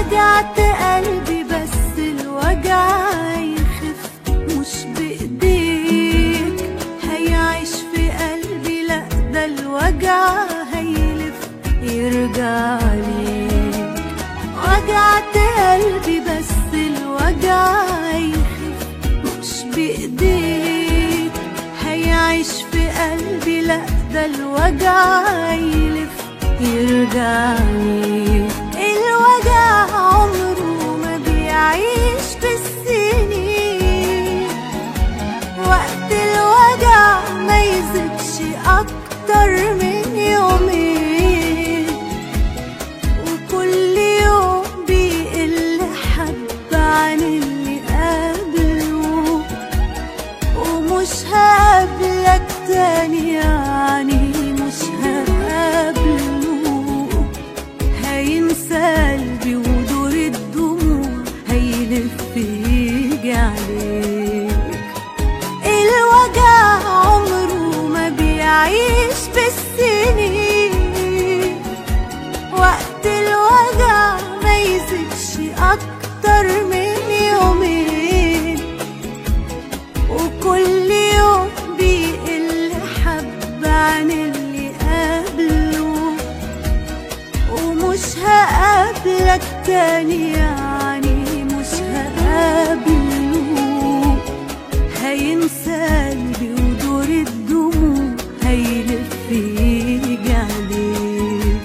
وجعت قلبي بس الوجع يخف مش بإيديك هيعيش في قلبي لأ ده الوجع هيلف يرجع ليك وجعت قلبي بس الوجع يخف مش بإيديك هيعيش في قلبي لأ ده الوجع يلف يرجع ليك الوجع عمره ما بيعيش بالسنين وقت الوجع ما يزيدش أكتر من يومين وكل يوم بيقل حب عن اللي قبله ومش هقابلك تاني يعني مش هقابله هينسى قلبي ودور الدموع هيلف يجي عليك الوجع عمره ما بيعيش بالسنين وقت الوجع ما يزيدش أكتر من يومين وكل يوم بيقل حب عن اللي قبله ومش هقابلك تاني يعني مش هقابله هينسى قلبي ودور الدموع هيلف يجي عليك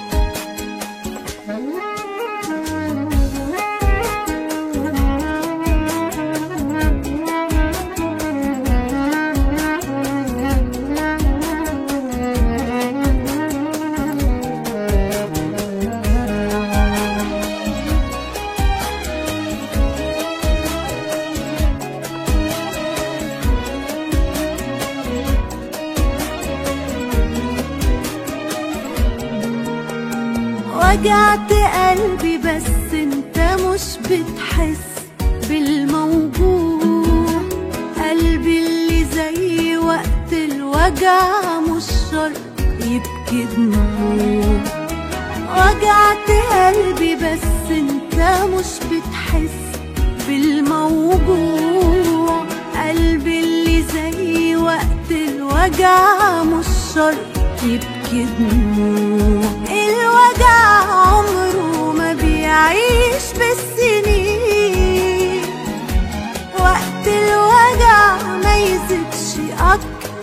وجعت قلبي بس انت مش بتحس بالموجوع قلبي اللي زي وقت الوجع مش شرط يبكي دموع وجعت قلبي بس انت مش بتحس بالموجوع قلبي اللي زي وقت الوجع مش شرط يبكي دموع الوجع عمره ما بيعيش بالسنين وقت الوجع ما يزيدش أكتر